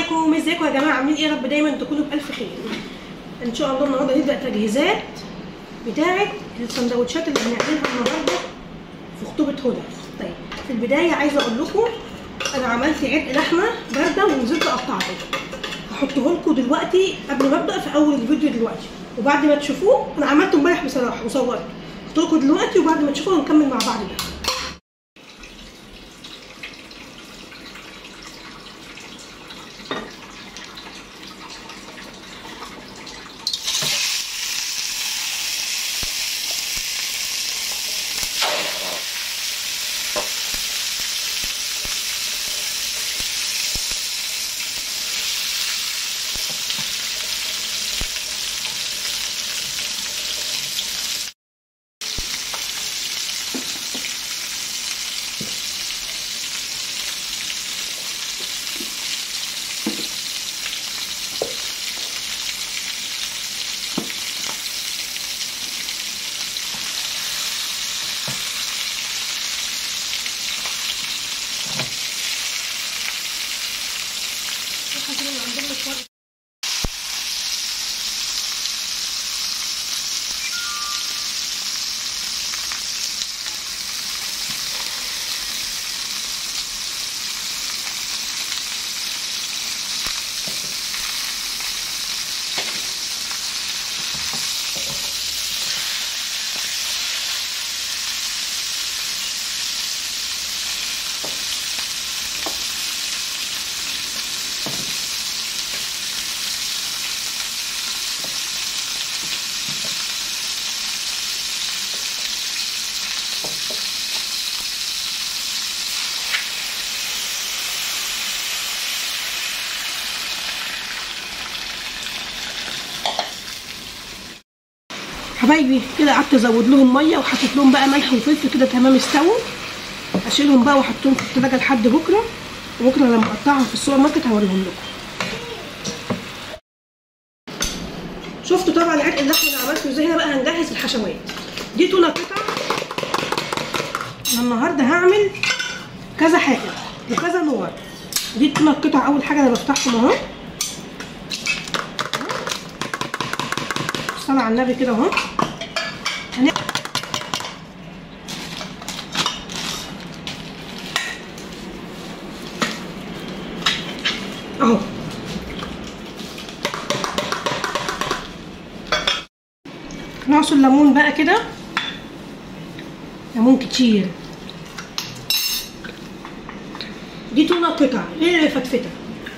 عليكم ازيكم يا جماعه عاملين ايه يا رب دايما تكونوا بالف خير ان شاء الله النهارده نبدا تجهيزات بتاعه السندوتشات اللي هنعملها النهارده في خطوبه هدى طيب في البدايه عايزه اقول لكم انا عملت عرق لحمه بارده ونزلت قطعته هحطه لكم دلوقتي قبل ما ابدا في اول الفيديو دلوقتي وبعد ما تشوفوه انا عملته امبارح بصراحه وصورته هحطه لكم دلوقتي وبعد ما تشوفوه هنكمل مع بعض بقى حبايبي كده قعدت ازود لهم ميه وحطيت لهم بقى ملح وفلفل كده تمام استووا اشيلهم بقى واحطهم في التلاجه لحد بكره وبكره لما اقطعهم في السوبر ماركت هوريهم لكم شفتوا طبعا عرق اللحمه اللي عملته ازاي هنا بقى هنجهز الحشوات دي تونه قطع انا النهارده هعمل كذا حاجه وكذا نوع دي التونه القطع اول حاجه انا بفتحهم اهو صلى على النبي كده اهو اهو نعصر الليمون بقى كده ليمون كتير دي تونه قطع غير فتفته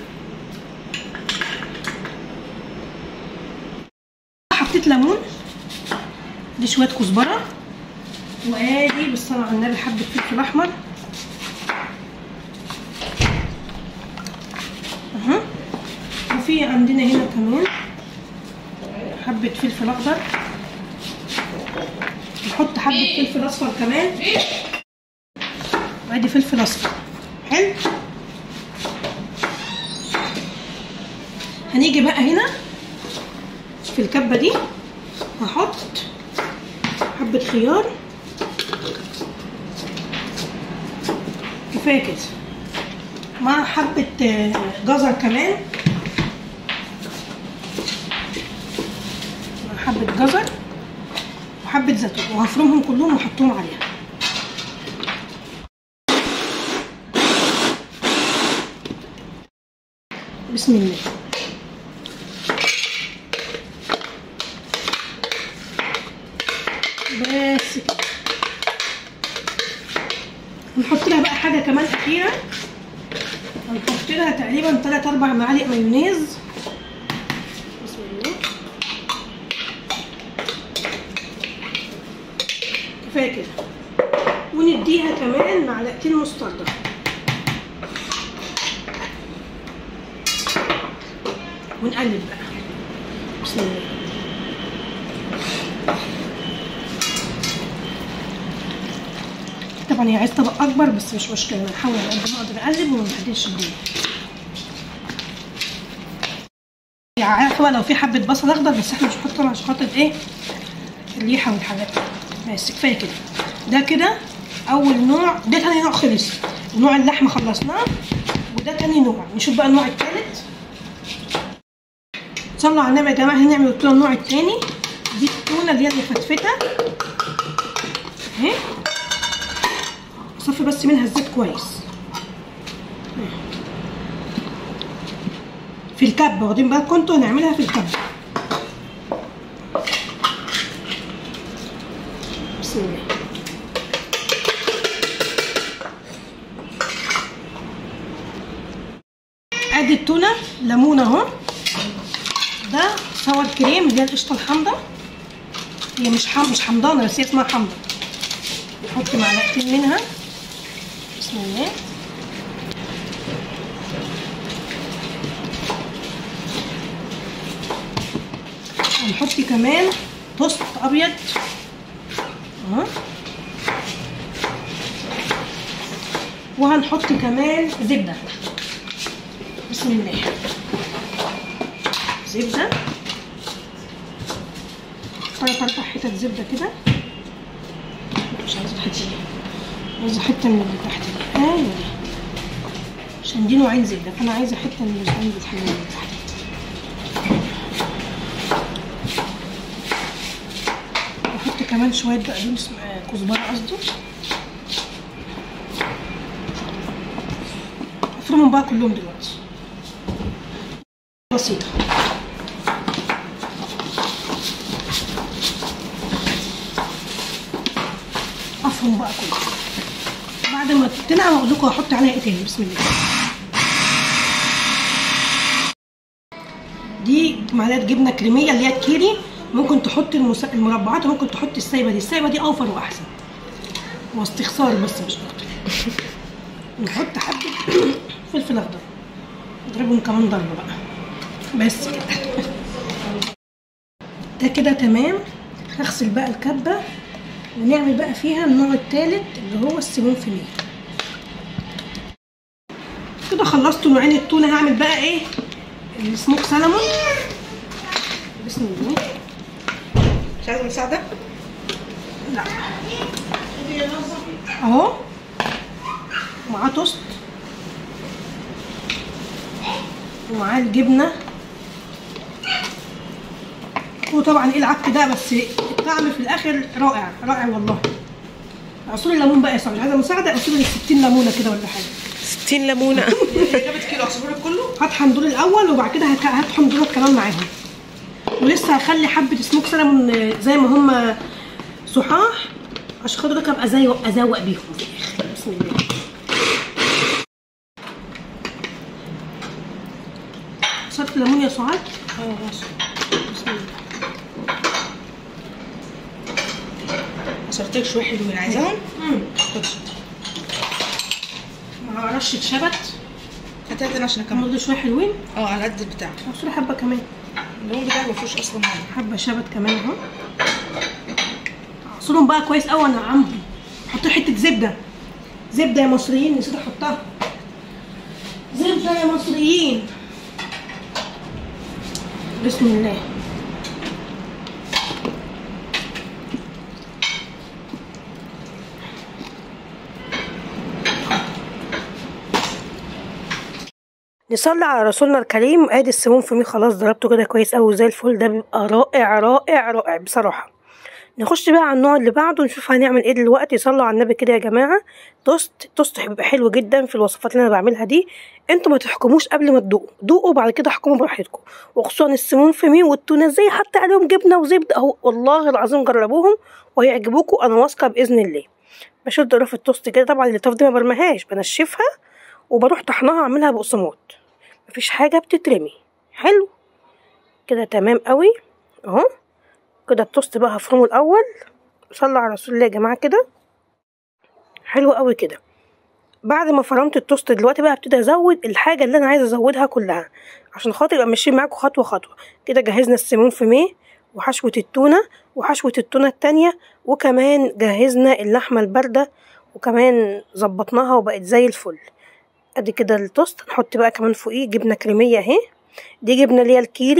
حطيت ليمون دي شويه كزبره وادي بالصلاه على النبي حبه فلفل احمر اها وفي عندنا هنا كمان حبه فلفل اخضر نحط حبه فلفل اصفر كمان وادي فلفل اصفر حلو هنيجي بقى هنا في الكبه دي هحط حبه خيار كفايه كده مع حبه جزر كمان مع حبه جزر وحبه زيتون وهفرمهم كلهم واحطهم عليها بسم الله بس كده ونحط لها بقى حاجه كمان اخيره هنحط لها تقريبا 3 4 معالق مايونيز بسم الله كفايه كده ونديها كمان معلقتين مستردة ونقلب بقى بسم الله طبعا هي عايز طبق اكبر بس مش مشكله انا هحاول على قد ما اقدر اقلب وما نبهدلش الدنيا يعني عارفه لو في حبه بصل اخضر بس احنا مش هنحطه عشان خاطر ايه الريحه والحاجات بس كفايه كده ده كده اول نوع ده تاني نوع خلص نوع اللحمه خلصناه وده تاني نوع نشوف بقى النوع التالت صلوا على النبي يا جماعه هنعمل التونه النوع التاني دي التونه اللي هي المفتفته اهي صفي بس منها الزيت كويس في الكبه واخدين بالكم انتوا هنعملها في الكبه بسم الله ادي التونه ليمون اهو ده صور كريم اللي هي القشطه الحامضه هي مش حم... مش حمضانه بس هي اسمها حامضه نحط معلقتين منها بسم الله هنحط كمان توست ابيض اهو وهنحط كمان زبده بسم الله زبده ثلاث اربع حتت زبده كده لا، مش عايزه الحته دي عايزه حته من اللي تحت دي ايوه دي عشان دي نوعين زبده فانا عايزه حته من اللي عندي الحاجه اللي تحت واحط كمان شويه بقدونس آه، كزبره قصدي افرمهم بقى كلهم دلوقتي بسيطه افرم بقى كله بعد ما تنعم اقول لكم هحط عليها ايه تاني بسم الله دي معلقه جبنه كريميه اللي هي الكيري ممكن تحط المس... المربعات وممكن تحط السايبه دي السايبه دي اوفر واحسن هو استخسار بس مش اكتر نحط حبه فلفل اخضر نضربهم كمان ضربه بقى بس كده ده كده تمام هغسل بقى الكبه ونعمل بقى فيها النوع التالت اللي هو السيمون فيميه كده خلصت نوعين التونه هعمل بقى ايه السموك سلمون بسم الله مش عايزه مساعده لا اهو ومعاه توست ومعاه الجبنه وطبعا ايه العك ده بس الطعم في الاخر رائع رائع والله عصير الليمون بقى يا صاحبي مش عايزه مساعده عصير ال 60 ليمونه كده ولا حاجه 60 ليمونه جابت كيلو عصفور كله هات حمدول الاول وبعد كده هك- هات حمدول كمان معاهم ولسه هخلي حبه سموك سلمون زي ما هم صحاح عشان خاطر كده ابقى ازوق ازوق بيهم في الاخر بسم الله عصرت الليمون يا سعاد اه ماشي بسم الله عصرتك شويه حلوين عايزاهم مم. خد شويه مع رشه شبت هات انا عشان اكمل برضه شويه حلوين اه على قد البتاع عصير حبه كمان اللون بتاعي ما فيهوش اصلا ميه حبه شبت كمان اهو اعصرهم بقى كويس قوي انعمهم حط حته زبده زبده يا مصريين نسيت احطها زبده يا مصريين بسم الله نصلي على رسولنا الكريم ادي السموم في مي خلاص ضربته كده كويس قوي زي الفل ده بيبقى رائع رائع رائع بصراحه نخش بقى على النوع اللي بعده نشوف هنعمل ايه دلوقتي صلوا على النبي كده يا جماعه توست توست بيبقى حلو جدا في الوصفات اللي انا بعملها دي انتوا ما تحكموش قبل ما تدوقوا دوقوا بعد كده احكموا براحتكم وخصوصا السمون في مي والتونه ازاي حتى عليهم جبنه وزبده اهو والله العظيم جربوهم وهيعجبوكم انا واثقه باذن الله بشد رف التوست كده طبعا اللي دي ما برميهاش بنشفها وبروح طحنها اعملها بقسماط مفيش حاجه بتترمي حلو كده تمام قوي اهو كده التوست بقى هفرمه الاول صلى على رسول الله يا جماعه كده حلو قوي كده بعد ما فرمت التوست دلوقتي بقى هبتدي ازود الحاجه اللي انا عايزه ازودها كلها عشان خاطر يبقى ماشيين معاكم خطوه خطوه كده جهزنا السيمون فيميه وحشوه التونه وحشوه التونه التانية وكمان جهزنا اللحمه البارده وكمان ظبطناها وبقت زي الفل ادي كده التوست نحط بقى كمان فوقيه جبنه كريميه اهي دي جبنه اللي هي الكيري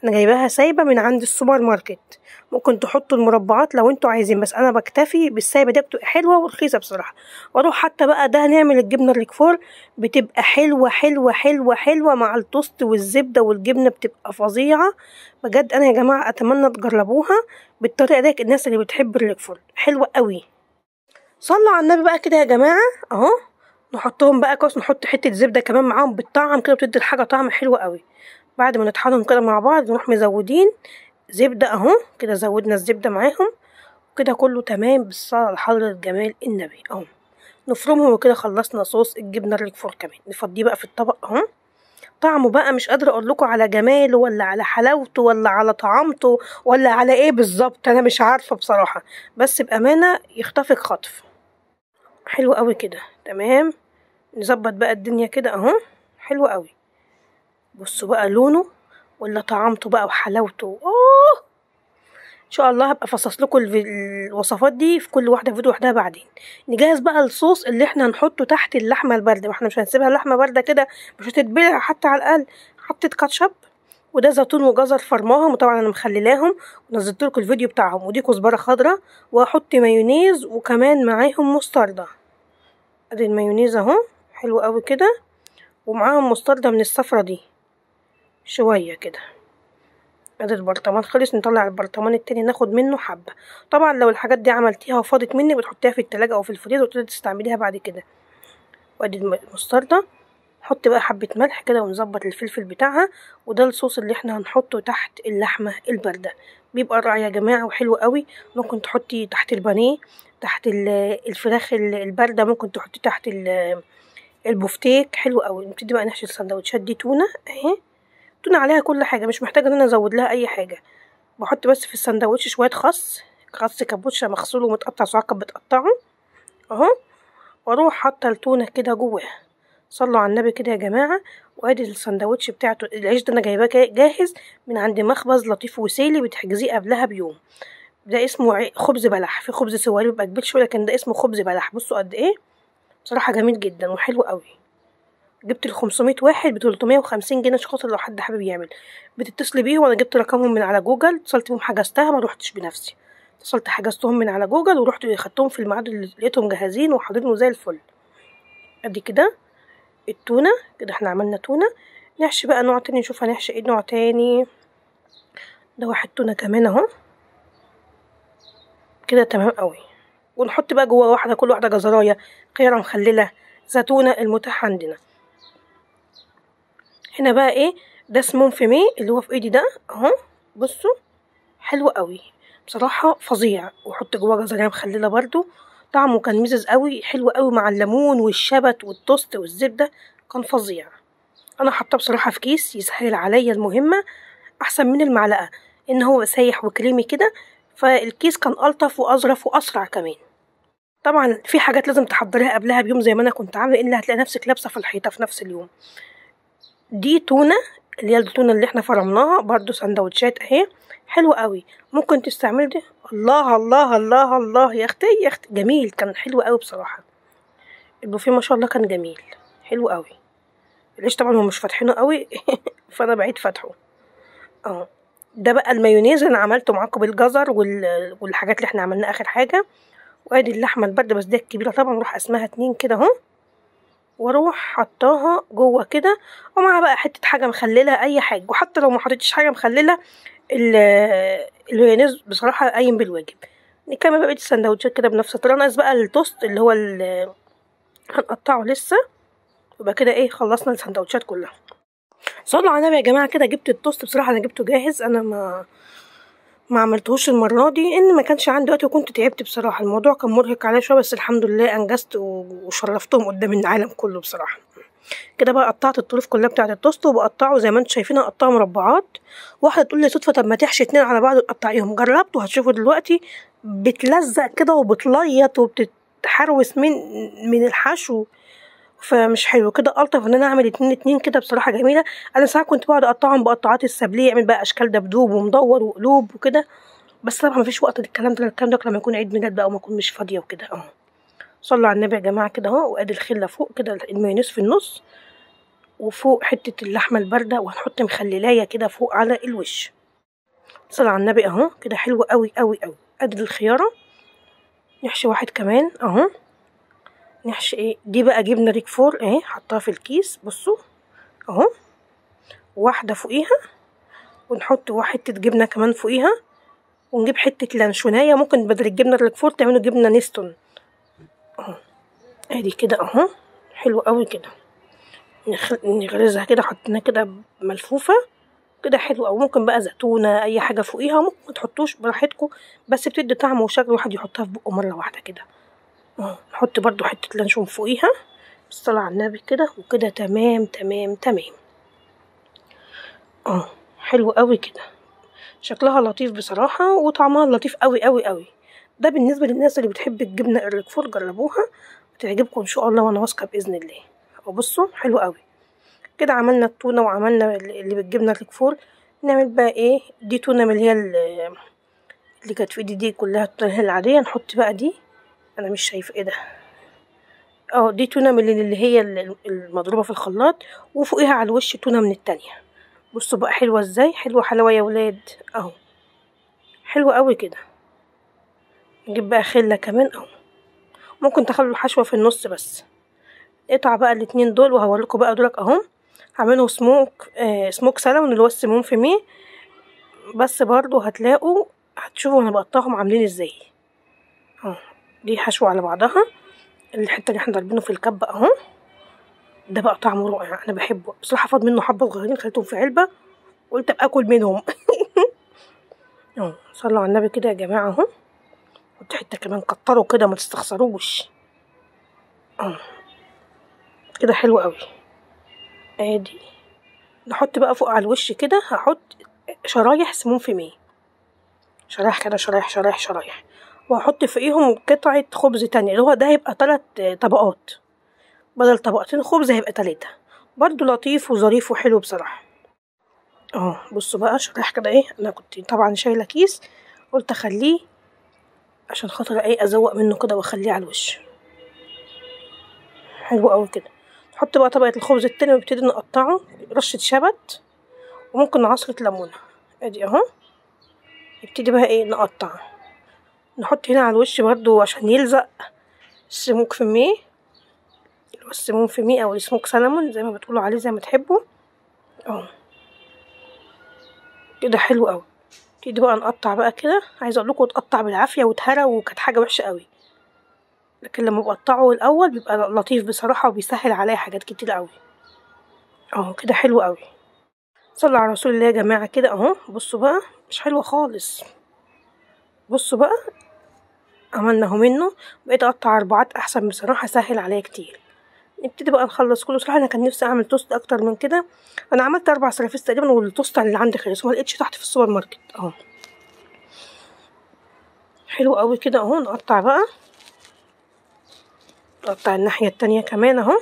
انا جايباها سايبه من عند السوبر ماركت ممكن تحطوا المربعات لو انتوا عايزين بس انا بكتفي بالسايبه دي بتبقى حلوه ورخيصه بصراحه واروح حتى بقى ده هنعمل الجبنه الريكفور بتبقى حلوه حلوه حلوه حلوه مع التوست والزبده والجبنه بتبقى فظيعه بجد انا يا جماعه اتمنى تجربوها بالطريقه دي الناس اللي بتحب الريكفور حلوه قوي صلوا على النبي بقى كده يا جماعه اهو نحطهم بقى كويس نحط حته زبده كمان معاهم بالطعم كده بتدي الحاجه طعم حلو قوي بعد ما نطحنهم كده مع بعض نروح مزودين زبده اهو كده زودنا الزبده معاهم وكده كله تمام بالصلاه على حضره جمال النبي اهو نفرمهم وكده خلصنا صوص الجبنه الريكفور كمان نفضيه بقى في الطبق اهو طعمه بقى مش قادره اقول لكم على جماله ولا على حلاوته ولا على طعامته ولا على ايه بالظبط انا مش عارفه بصراحه بس بامانه يخطفك خطف حلو قوي كده تمام نظبط بقى الدنيا كده اهو حلو قوي بصوا بقى لونه ولا طعامته بقى وحلاوته اوه ان شاء الله هبقى افصص لكم الفي- الوصفات دي في كل واحده في فيديو لوحدها بعدين نجهز بقى الصوص اللي احنا هنحطه تحت اللحمه البارده ما احنا مش هنسيبها اللحمه بارده كده مش هتتبلع حتى على الاقل حطيت كاتشب وده زيتون وجزر فرماهم وطبعا انا مخللاهم ونزلت لكم الفيديو بتاعهم ودي كزبره خضراء واحط مايونيز وكمان معاهم مستردة ادي المايونيز اهو حلو قوي كده ومعاهم مستردة من الصفرة دي شوية كده ادي البرطمان خلص نطلع البرطمان التاني ناخد منه حبة طبعا لو الحاجات دي عملتيها وفاضت منك بتحطيها في التلاجة او في الفريزر وتقدري تستعمليها بعد كده وادي الم- المستردة نحط بقى حبة ملح كده ونظبط الفلفل بتاعها وده الصوص اللي احنا هنحطه تحت اللحمة الباردة بيبقى رائع يا جماعة وحلو قوي ممكن تحطي تحت البانيه تحت ال- الفراخ ال- الباردة ممكن تحطي تحت ال- البفتيك حلو قوي نبتدي بقى نحشي السندوتشات دي تونة اهي تونة عليها كل حاجة مش محتاجة ان انا ازود لها اي حاجة بحط بس في السندوتش شوية خس خس كابوتشا مغسول ومتقطع صعقة بتقطعه اهو واروح حاطة التونة كده جواه صلوا على النبي كده يا جماعة وادي السندوتش بتاعته العيش ده انا جايباه جا- جاهز من عند مخبز لطيف وسيلي بتحجزيه قبلها بيوم ده اسمه عي- خبز بلح في خبز سواري بيبقى كبير شويه لكن ده اسمه خبز بلح بصوا قد ايه بصراحه جميل جدا وحلو قوي جبت ال 500 واحد ب 350 جنيه عشان خاطر لو حد حابب يعمل بتتصلي بيهم وانا جبت رقمهم من على جوجل اتصلت بيهم حجزتها ما روحتش بنفسي اتصلت حجزتهم من على جوجل ورحت خدتهم في الميعاد اللي لقيتهم جاهزين وحاضرين زي الفل ادي كده التونة كده احنا عملنا تونة نحشي بقى نوع تاني نشوف هنحشي ايه نوع تاني ده واحد تونة كمان اهو كده تمام قوي ونحط بقى جوه واحدة كل واحدة جزراية خيارة مخللة زيتونة المتاح عندنا هنا بقى ايه ده سمون فيمي اللي هو في ايدي ده اهو بصوا حلو قوي بصراحة فظيع وحط جواه جزراية مخللة برضو طعمه كان مزز قوي حلو قوي مع الليمون والشبت والتوست والزبدة كان فظيع انا حاطاه بصراحة في كيس يسهل عليا المهمة احسن من المعلقة ان هو سايح وكريمي كده فالكيس كان الطف واظرف واسرع كمان طبعا في حاجات لازم تحضريها قبلها بيوم زي ما انا كنت عامله لان هتلاقي نفسك لابسه في الحيطه في نفس اليوم دي تونه اللي هي التونه اللي احنا فرمناها برضو سندوتشات اهي حلوه قوي ممكن تستعملي دي الله الله الله الله يا اختي يا اختي جميل كان حلو قوي بصراحه البوفيه ما شاء الله كان جميل حلو قوي العيش طبعا هم مش فاتحينه قوي فانا بعيد فاتحه اه ده بقى المايونيز اللي انا عملته معاكم بالجزر وال... والحاجات اللي احنا عملناها اخر حاجه وادي اللحمه البارده بس دي الكبيره طبعا اروح اسمها اتنين كده اهو واروح حطاها جوه كده ومعها بقى حته حاجه مخلله اي حاجه وحتى لو ما حطيتش حاجه مخلله ال- المايونيز بصراحه قايم بالواجب نكمل بقى بقيه السندوتشات كده بنفس الطريقه ناقص بقى التوست اللي هو ال- هنقطعه لسه يبقى كده ايه خلصنا السندوتشات كلها صلوا على النبي يا جماعه كده جبت التوست بصراحه انا جبته جاهز انا ما ما عملتهوش المره دي ان ما كانش عندي وقت وكنت تعبت بصراحه الموضوع كان مرهق عليا شويه بس الحمد لله انجزت و- وشرفتهم قدام العالم كله بصراحه كده بقى قطعت الطروف كلها بتاعه التوست وبقطعه زي ما انتم شايفين اقطعه مربعات واحده تقول لي صدفه طب ما تحشي اتنين على بعض وتقطعيهم جربت وهتشوفوا دلوقتي بتلزق كده وبتليط وبتتحروس من من الحشو فمش حلو كده الطف ان انا اعمل اتنين اتنين كده بصراحه جميله انا ساعات كنت بقعد اقطعهم بقطعات السابليه يعمل بقى اشكال دبدوب ومدور وقلوب وكده بس طبعا مفيش وقت للكلام ده الكلام ده لما يكون عيد ميلاد بقى وما اكون مش فاضيه وكده اهو صلوا على النبي يا جماعه كده اهو وادي الخله فوق كده المايونيز في النص وفوق حتة اللحمة الباردة وهنحط مخللاية كده فوق على الوش صلى على النبي اهو كده حلو قوي قوي قوي ادي الخيارة نحشي واحد كمان اهو نحشي ايه دي بقى جبنة ريكفور اهي حطها في الكيس بصوا اهو واحدة فوقيها ونحط حتة جبنة كمان فوقيها ونجيب حتة لانشوناية ممكن بدل الجبنة الريكفور تعملوا جبنة نيستون اهو ادي كده اهو حلو قوي كده نخ- نغرزها كده حطيناها كده ملفوفة كده حلو أوي ممكن بقى زيتونة أي حاجة فوقيها ممكن ما تحطوش براحتكم بس بتدي طعم وشكل واحد يحطها في بقه مرة واحدة كده اهو نحط برضو حتة لانشون فوقيها بالصلاة على النبي كده وكده تمام تمام تمام اه حلو قوي كده شكلها لطيف بصراحة وطعمها لطيف قوي قوي قوي ده بالنسبة للناس اللي بتحب الجبنة الريكفور جربوها وتعجبكم إن شاء الله وأنا واثقة بإذن الله وبصوا حلو قوي كده عملنا التونة وعملنا اللي بالجبنة الريكفور نعمل بقى ايه دي تونة من اللي هي ال- اللي كانت في ايدي دي كلها التونة العادية نحط بقى دي انا مش شايفة ايه ده اه دي تونة من اللي هي ال- المضروبة في الخلاط وفوقيها على الوش تونة من التانية بصوا بقى حلوة ازاي حلوة حلاوة يا ولاد اهو حلوة قوي كده نجيب بقى خلة كمان اهو ممكن تخلوا الحشوة في النص بس قطع بقى الاتنين دول وهوريكم بقى دولك اهم هعمله سموك آه سموك سلمون اللي هو السمون في ميه بس برضو هتلاقوا هتشوفوا انا بقطعهم عاملين ازاي اهو دي حشوة على بعضها الحتة اللي احنا ضاربينه في الكبة اهو ده بقى طعمه رائع انا بحبه بصراحة فاض منه حبة صغيرين خليتهم في علبة قلت ابقى اكل منهم اهو صلوا على النبي كده يا جماعة اهو حط حتة كمان كتروا كده ما تستخسروش اهو كده حلو قوي ادي نحط بقى فوق على الوش كده هحط شرايح سمون في ميه شرايح كده شرايح شرايح شرايح وهحط فوقيهم قطعة خبز تانية اللي هو ده هيبقى تلات طبقات بدل طبقتين خبز هيبقى تلاتة برضو لطيف وظريف وحلو بصراحة اهو بصوا بقى شرايح كده ايه انا كنت طبعا شايلة كيس قلت اخليه عشان خاطر ايه ازوق منه كده واخليه على الوش حلو قوي كده نحط بقى طبقة الخبز التاني ونبتدي نقطعه رشة شبت وممكن عصرة ليمونة ادي اهو نبتدي بقى ايه نقطع نحط هنا على الوش برضو عشان يلزق السموك في ميه اللي هو السمون في ميه او السموك سلمون زي ما بتقولوا عليه زي ما تحبوا اهو كده حلو قوي نبتدي بقى نقطع بقى كده عايزه اقول لكم تقطع بالعافيه واتهرى وكانت حاجه وحشه قوي لكن لما بقطعه الاول بيبقى لطيف بصراحه وبيسهل عليا حاجات كتير قوي اهو كده حلو قوي صلوا على رسول الله يا جماعه كده اهو بصوا بقى مش حلوه خالص بصوا بقى عملناه منه بقيت اقطع اربعات احسن بصراحه سهل عليا كتير نبتدي بقى نخلص كله صراحه انا كان نفسي اعمل توست اكتر من كده انا عملت اربع سلافيس تقريبا والتوست اللي عندي خلص وما لقيتش تحت في السوبر ماركت اهو حلو قوي كده اهو نقطع بقى نقطع الناحيه التانية كمان اهو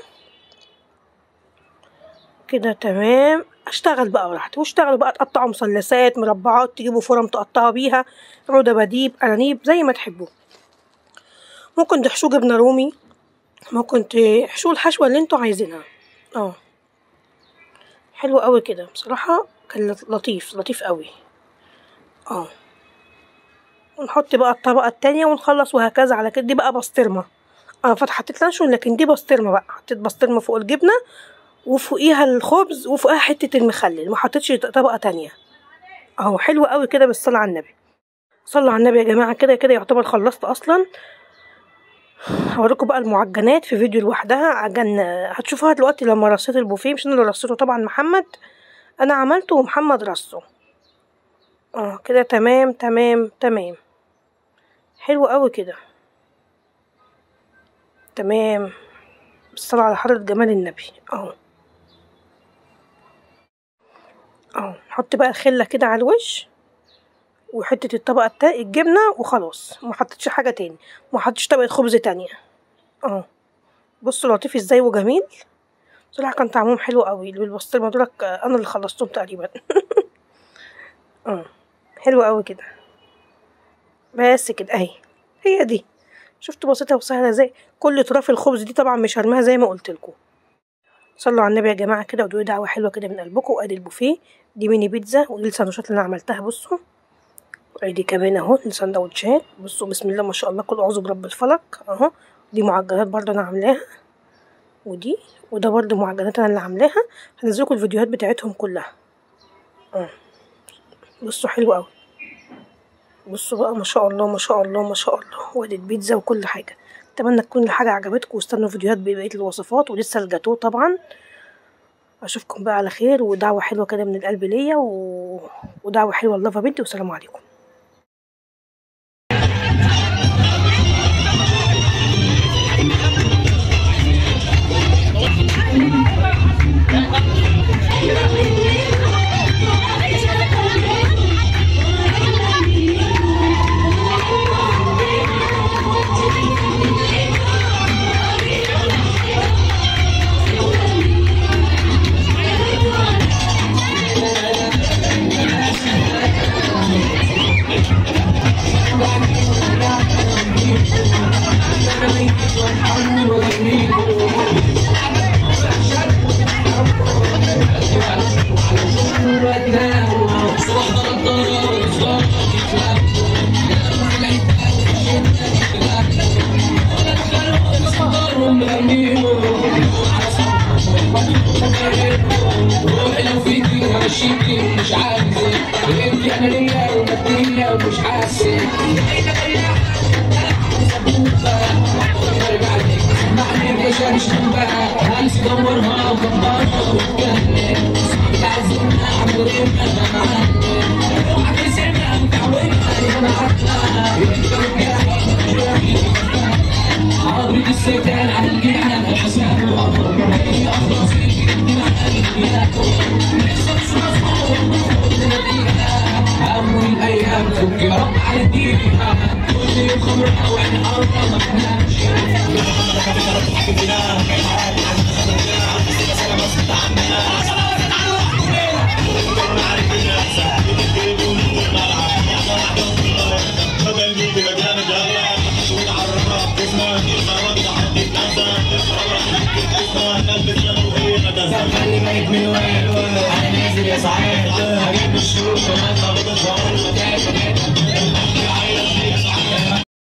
كده تمام اشتغل بقى براحتي واشتغلوا بقى تقطعوا مثلثات مربعات تجيبوا فرم تقطعوا بيها عودة بديب انانيب زي ما تحبوا ممكن تحشوه جبنه رومي ممكن تحشوه الحشوه اللي انتوا عايزينها اه حلو قوي كده بصراحه كان لطيف لطيف قوي اه ونحط بقى الطبقه التانية ونخلص وهكذا على كده دي بقى بسطرمه انا فتحت حطيت لانشون لكن دي بسطرمه بقى حطيت بسطرمه فوق الجبنه وفوقيها الخبز وفوقها حته المخلل ما حطيتش طبقه تانية اهو حلو قوي كده بالصلاه على النبي صلوا على النبي يا جماعه كده كده يعتبر خلصت اصلا هوريكم بقى المعجنات في فيديو لوحدها عجن هتشوفوها دلوقتي لما رصيت البوفيه مش انا اللي رصيته طبعا محمد انا عملته ومحمد رصه اه كده تمام تمام تمام حلو قوي كده تمام بالصلاة على حضرة جمال النبي اهو اهو نحط بقى الخلة كده على الوش وحتة الطبقة التانية الجبنة وخلاص ما حطيتش حاجة تاني ما حطيتش طبقة خبز تانية اهو بصوا لطيف ازاي وجميل بصراحة كان طعمهم حلو قوي اللي بالبسطرمة دولك انا اللي خلصتهم تقريبا اه حلو قوي كده بس كده اهي هي دي شفتوا بسيطة وسهلة ازاي كل طرف الخبز دي طبعا مش هرميها زي ما قلت لكم صلوا على النبي يا جماعه كده ودول دعوه حلوه كده من قلبكم وادي البوفيه دي ميني بيتزا ودي السندوتشات اللي انا عملتها بصوا ادي كمان اهو السندوتشات بصوا بسم الله ما شاء الله كل اعوذ برب الفلق اهو دي معجنات برضه انا عاملاها ودي وده برضه معجنات انا اللي عاملاها هنزلكم الفيديوهات بتاعتهم كلها اه بصوا حلو قوي بصوا بقى ما شاء الله ما شاء الله ما شاء الله وادي البيتزا وكل حاجه اتمنى تكون الحاجه عجبتكم واستنوا فيديوهات ببقيه الوصفات ولسه الجاتوه طبعا اشوفكم بقى على خير ودعوه حلوه كده من القلب ليا و... ودعوه حلوه لافا بنتي والسلام عليكم لو في دي ماشيكي ومش عايز انت انا ليا ومدينة ومش حاسس معني مش مش تنبع هلس دورها وكبرها وتكلم لازم اعمل انا معلم اوعى تسمع وتعودها انا عارفها حاضر الستان على الجنان الحساب واخلص أول الأيام تبكي رب على الدين كل يوم خمرة وإحنا أرضنا ما بنامش خلي ميت من وين انا نازل يا صعيد هجيب الشروق وما تاخدش عمر